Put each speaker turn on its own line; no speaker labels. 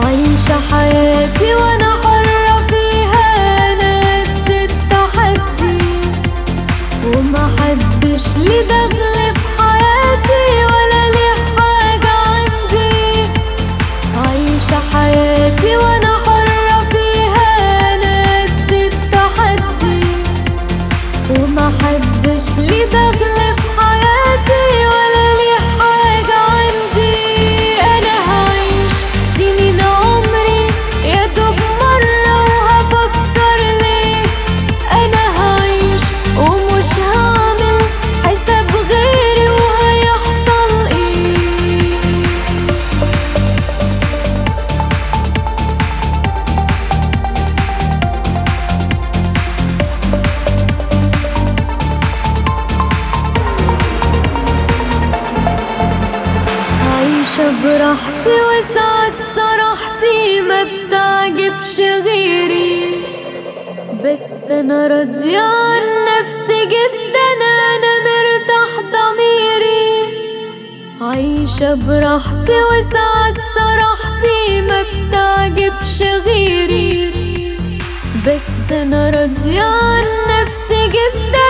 عايشة حياتي وانا حرة فيها انا قد التحدي ومحدش ليه دخل في حياتي ولا ليه حاجة عندي عايشة حياتي وانا حرة فيها انا قد التحدي ومحدش ليه دخل في حياتي ولا ليه حاجة عندي أنا هعيش سنين عمري يا دوب مرة وهفكر ليه أنا هعيش ومش هعمل حساب غيري وهيحصل ايه عايشة براحتي وساعات صراحتي ما بتعجبش غيري بس انا راضية عن نفسي جدا انا مرتاح ضميري عايشة براحتي وساعات صراحتي ما بتعجبش غيري بس انا راضية عن نفسي جدا